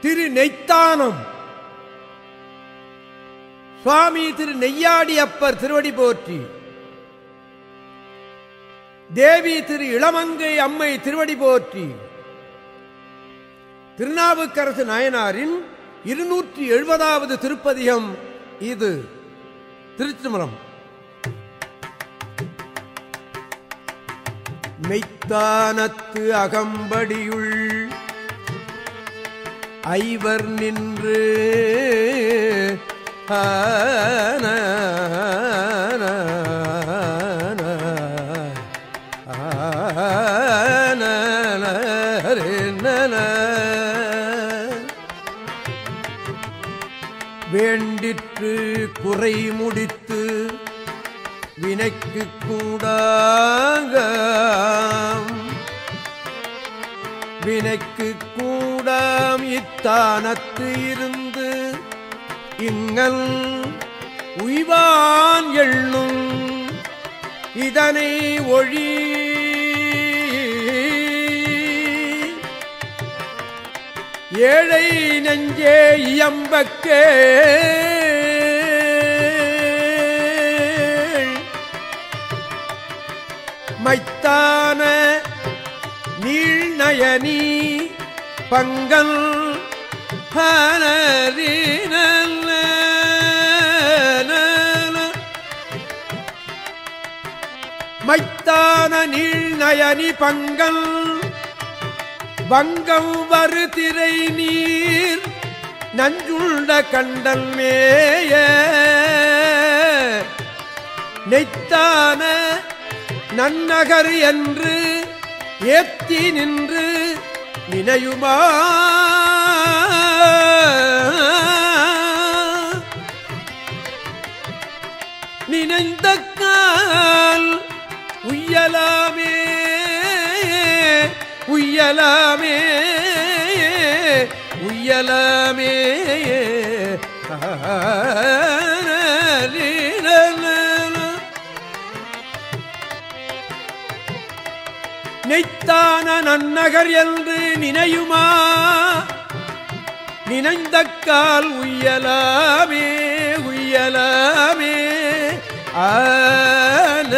திரு நெய்த்தானம் சுவாமி திரு நெய்யாடி அப்பர் திருவடி போற்றி தேவி திரு இளமங்கை அம்மை திருவடி போற்றி திருநாவுக்கரசு நாயனாரின் இருநூற்றி எழுபதாவது திருப்பதிகம் இது திருச்சிமரம் மெய்த்தானத்து அகம்படியுள் ஐவர் நின்று ஆன வேண்டிற்று குறை முடித்து வினைக்கு கூடாக வினைக்கு கூடாம் இத்தானத்து இருந்து இங்கல் உய்வான் எள்ளும் இதனை ஒழி ஏழை நெஞ்சே இயம்பக்கே மைத்தான நீழ்நயனி பங்கல் மைத்தான நீழ்நயனி பங்கல் வங்கம் வரு திரை நீர் நஞ்சுண்ட கண்டல் மேய நெய்த்தான நன்னகர் என்று ஏத்தி நின்று நினையுமா நினைந்த கால் உய்யலாமே உய்யலாமே உய்யலாமே நெய்த்தான நன்னகர் என்று நினையுமா நினைந்த கால் உய்யலாமே உய்யலாமே ஆன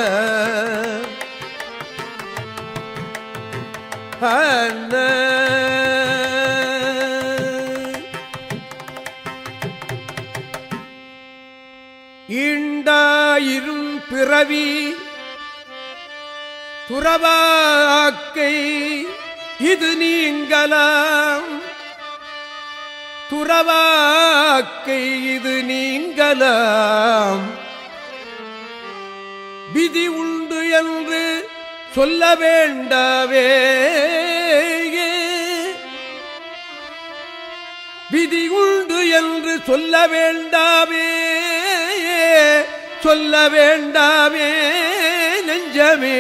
ஆன ஈண்டாயிரும் பிறவி துறவாக்கை இது நீங்கலாம் துறவாக்கை இது நீங்கலாம் விதி உண்டு என்று சொல்ல வேண்டாவே விதி உண்டு என்று சொல்ல வேண்டாமே சொல்ல வேண்டாமே நெஞ்சமே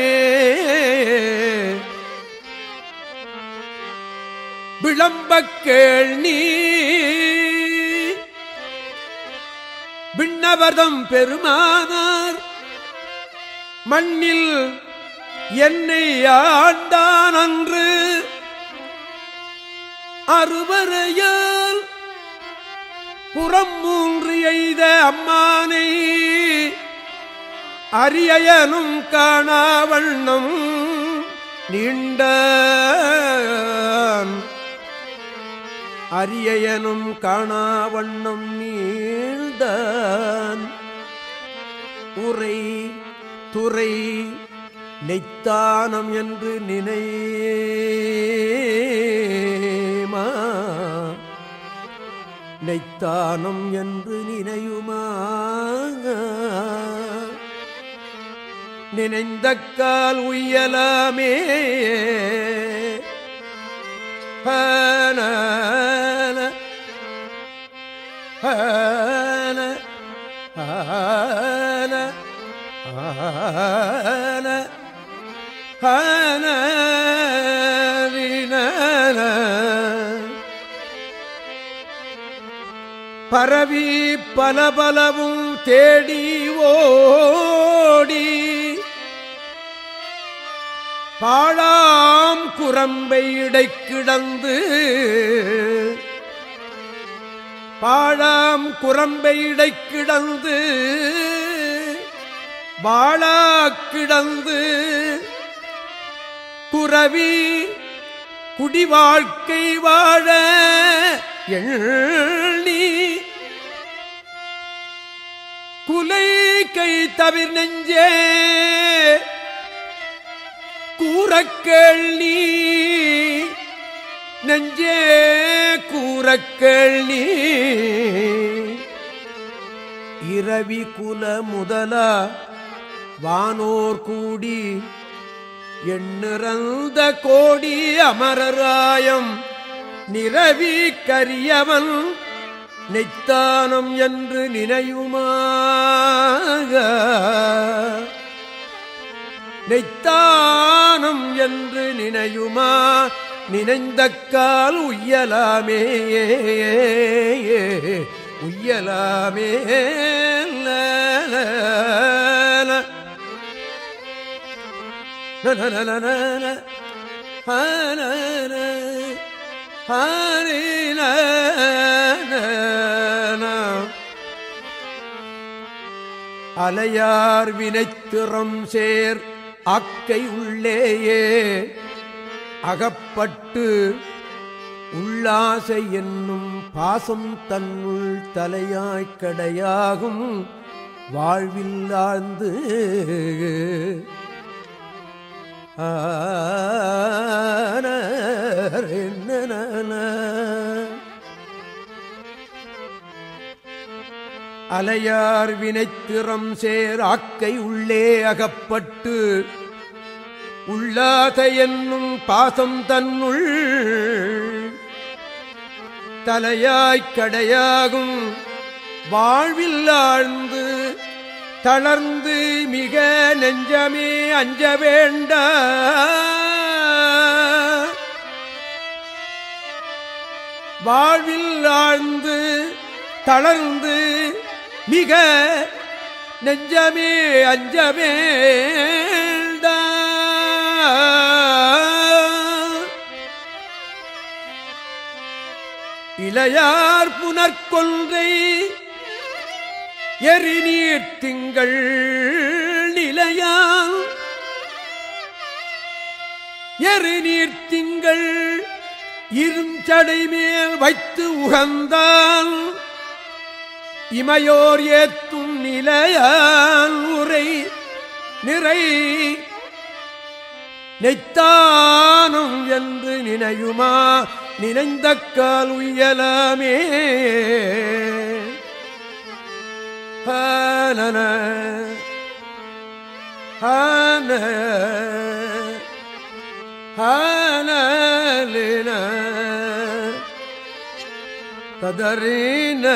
விளம்பக் கேள் நீ விண்ணவதம் பெருமானார் மண்ணில் என்னை ஆண்டான் அன்று அறுவரையால் புறம் மூன்று எய்த அம்மானை அரியனும் காணாவண்ணம் நீண்ட அரியனும் காணாவண்ணம் நீண்தான் உரை துறை நெய்த்தானம் என்று நினைமா நெய்த்தானம் என்று நினையுமா நினைந்த கால் உய்யலாமே ஹன ஹன ஹன ஹன ஹன பரவி பலபலவும் தேடி ஓடி பாழாம் குரம்பை இடை கிடந்து பாழாம் குரம்பை இடை கிடந்து வாழா கிடந்து குரவி குடிவாழ்க்கை வாழ எண்ணி குலை கை தவிர் நெஞ்சே கூறக்கேள்வி நெஞ்சே கூறக்கேள்வி இரவி குல முதல வானோர் கூடி எண்ணிறந்த கோடி அமரராயம் நிரவி கரியவன் நெய்த்தானம் என்று நினையுமாக நெய்த்தானம் என்று நினையுமா நினைந்தக்கால் உய்யலாமே உய்யலாமே அலையார் வினைத்திறம் சேர் அக்கை உள்ளேயே அகப்பட்டு உள்ளாசை என்னும் பாசம் தன்னுள் தலையாய்க் கடையாகும் வாழ்வில் ஆழ்ந்து அலையார் வினைத்திறம் சேர் ஆக்கை உள்ளே அகப்பட்டு உள்ளாத என்னும் பாசம் தன்னுள் தலையாய்க் கடையாகும் வாழ்வில் ஆழ்ந்து தளர்ந்து மிக நெஞ்சமே அஞ்ச வேண்ட வாழ்வில் ஆழ்ந்து தளர்ந்து மிக நெஞ்சமே அஞ்ச வேண்ட இளையார் புனற்கொன்றை எரிநீர் திங்கள் நிலையால் எரிநீர் திங்கள் இருஞ்சடை மேல் வைத்து உகந்தான் இமையோர் ஏத்தும் நிலையால் உரை நிறை நெய்த்தானும் என்று நினையுமா நினைந்த கால் உயலாமே ஹானன ஹான ஹானலின கதறின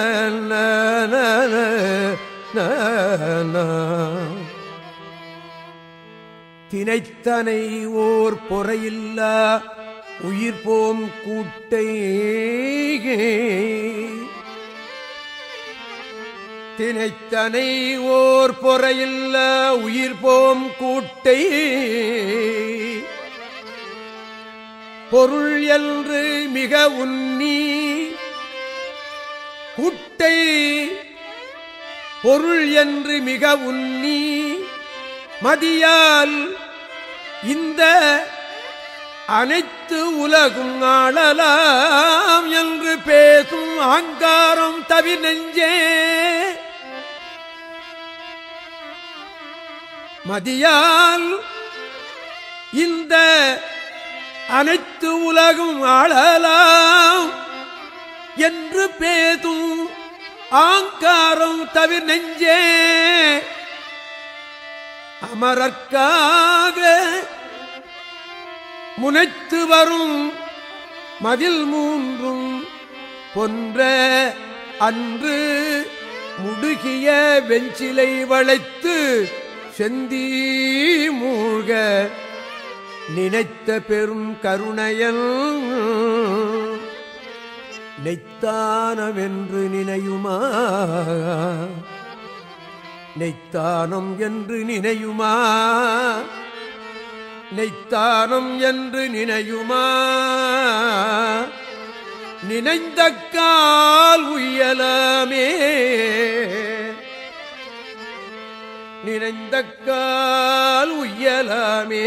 தினைத்தனை ஓர் பொறையில்லா உயிர் போம் கூட்டை தினைத்தனை ஓர் பொறையில்ல உயிர் போம் கூட்டை பொருள் என்று மிக உன்னி கூட்டை பொருள் என்று மிக உன்னி மதியால் இந்த அனைத்து உலகும் ஆளலாம் என்று பேசும் ஆங்காரம் தவி நெஞ்சே மதியால் இந்த அனைத்து உலகும் ஆளலாம் என்று பேதும் ஆங்காரம் தவிர நெஞ்சே அமரற்காக முனைத்து வரும் மதில் மூன்றும் பொன்ற அன்று முடுகிய வெஞ்சிலை வளைத்து செந்தீ மூழ்க நினைத்த பெரும் கருணையல் நெய்த்தானமென்று நினையுமா நெய்த்தானம் என்று நினையுமா நெய்த்தானம் என்று நினையுமா நினைந்தக்கால் உயலமே நினைந்தக்கால் உயலமே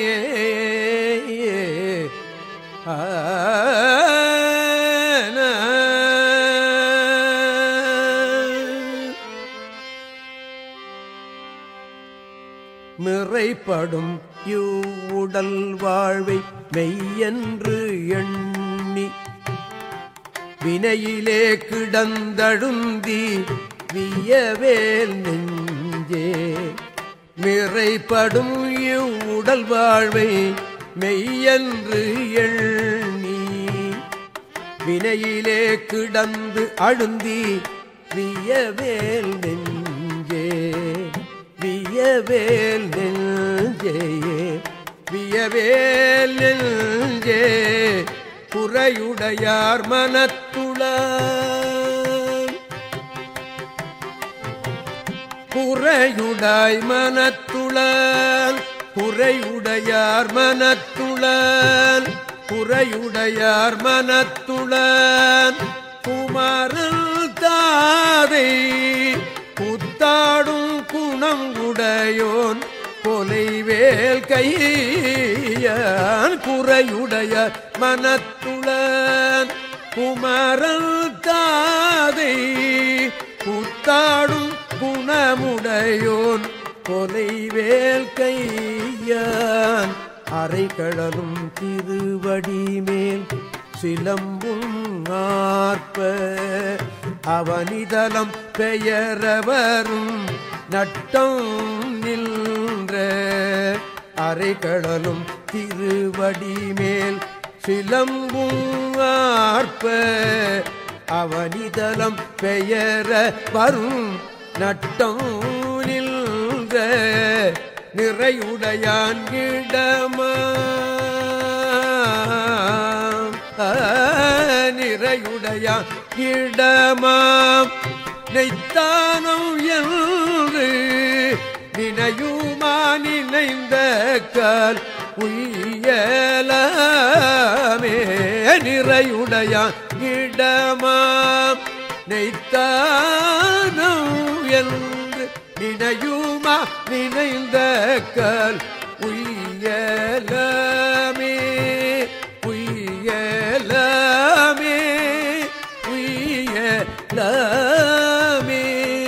மிறைப்படும் இவ்வுடல் வாழ்வை மெய்யென்று எண்ணி வினையிலே கிடந்தழுந்தி வியவேல் நெஞ்சே மிறைப்படும் இவ்வுடல் வாழ்வை மெய்யென்று எண்ணி வினையிலே கிடந்து அழுந்தி வியவேல் நெஞ்சே வியவேல் நெஞ்சே வியவேல் நெஞ்சே குறையுடையார் மனத்துள குறையுடாய் மனத்துளன் குறையுடையார் மனத்துளன் குறையுடையார் மனத்துளன் குமரல் தாதை புத்தாடும் குணம் உடையோன் கொலைவேல் கையான் குறையுடைய மனத்துளன் குமரல் தாதை புத்தாடும் குணமுடையோன் கொலைவேல் கையான் அரைக்கடலும் திருவடி மேல் சிலம்பும் ஆர்ப்ப அவனிதலம் பெயரவரும் நட்டம் நின்ற அரைக்கடலும் திருவடி மேல் சிலம்பும் ஆர்ப்ப அவனிதலம் பெயர வரும் நட்டம் நின்ற நிறையுடையான் இடமா நிறையுடையான் இடமாம் நெய்த்தானம் என்று நினையுமா நினைந்த கால் உயலமே நிறையுடையான் இடமாம் நெய்த்தானம் என்று நினையுமா நினைந்த கால் உயலமே உயலமே உயலமே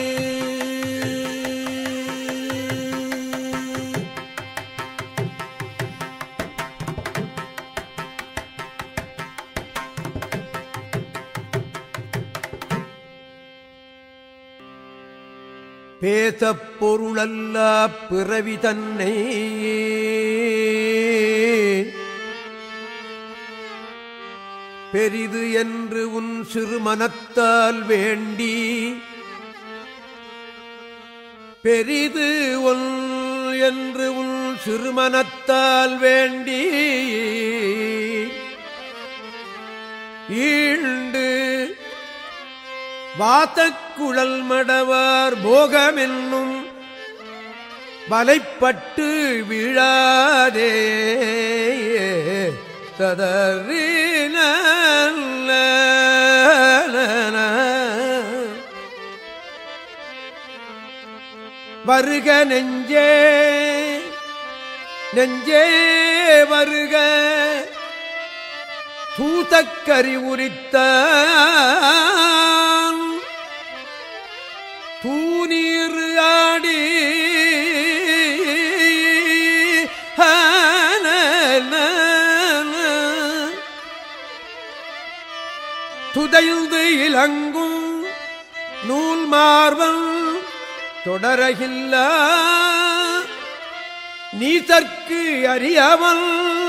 பேசப் பொருளல்ல பிறவி தன்னை பெரிது என்று உன் சிறுமனத்தால் வேண்டி பெரிது ஒன் என்று உன் சிறுமனத்தால் வேண்டி ஈண்டு வாத்தக்குழல் மடவார் போகமென்னும் வலைப்பட்டு விழாதே ததறின வருக நெஞ்சே நெஞ்சே வருக தூதக்கறி உரித்த தூநீர் ஆடி துதைந்து இலங்கும் நூல் மார்பல் தொடரகில்ல நீதற்கு அறியவன்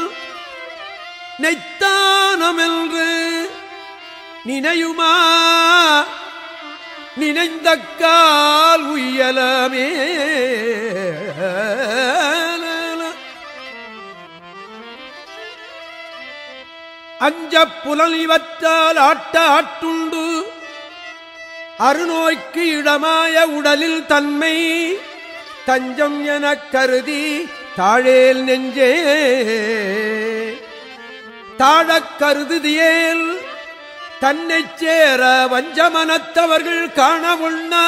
நெய்த்தானமென்று நினையுமா நினைந்தக்கால் உயலமே அஞ்ச புலன் இவற்றால் ஆட்ட ஆட்டுண்டு அருநோய்க்கு இடமாய உடலில் தன்மை தஞ்சம் எனக் கருதி தாழேல் நெஞ்சே தாழக் கருதுதியேல் தன்னைச் சேர வஞ்சமனத்தவர்கள் காண உண்ணா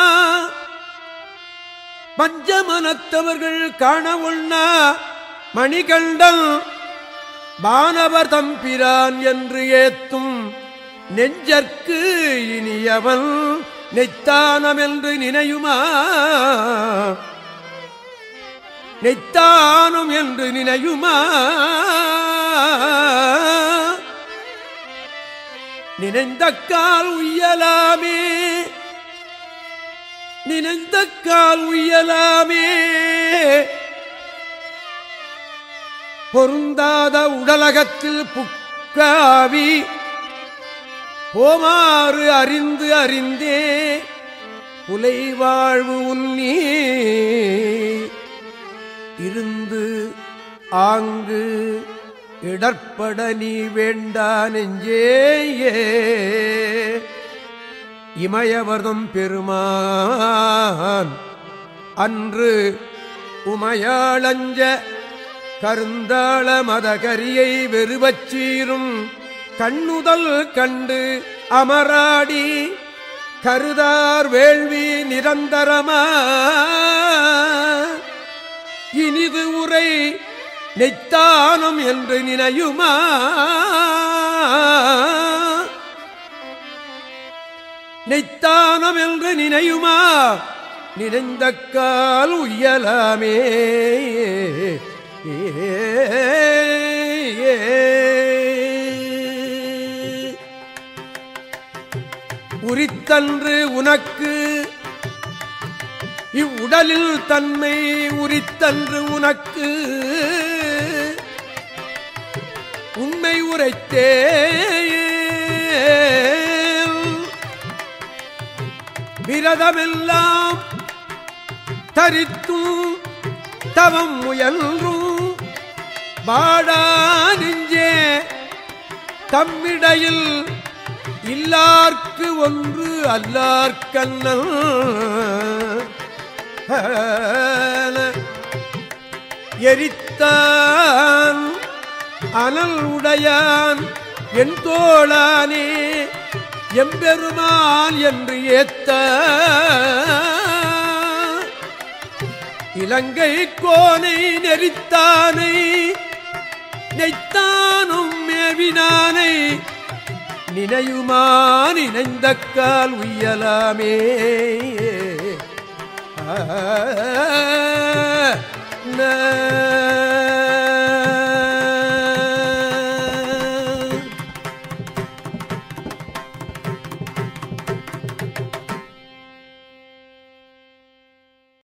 வஞ்சமனத்தவர்கள் காண உண்ணா மணிகண்டன் வானவர் தம்பிரான் என்று ஏத்தும் நெஞ்சற்கு இனியவன் நெத்தானம் என்று நினையுமா நெத்தானும் என்று நினையுமா நினைந்த கால் உய்யலாமே நினைந்த கால் உய்யலாமே பொருந்தாத உடலகத்தில் புக்காவி போமாறு அறிந்து அறிந்தே புலை வாழ்வு உன்னி இருந்து ஆங்கு இடர்பட நீ வேண்டா நெஞ்சேயே இமயவர்தம் பெருமான் அன்று உமையாளஞ்ச கருந்தாள மதகரியை வெறுவச்சீரும் கண்ணுதல் கண்டு அமராடி கருதார் வேள்வி நிரந்தரமா இனிது உரை நெத்தானம் என்று நினையுமா நெத்தானம் என்று நினையுமா நினைந்த கால் உய்யலாமே உரித்தன்று உனக்கு இவ்வுடலில் தன்மை உரித்தன்று உனக்கு உண்மை உரைத்தே விரதமெல்லாம் தரித்தும் தவம் முயன்றும் வாடா நெஞ்சே தம்மிடையில் இல்லார்க்கு ஒன்று அல்லார்க்கண்ணல் எரித்தான் அனல் உடையான் என் தோளானே எம்பெருமான் என்று ஏத்த இலங்கை கோனை நெறித்தானை நெய்த்தானும் மேவினானை நினையுமா நினைந்த கால் உய்யலாமே ஆ, ந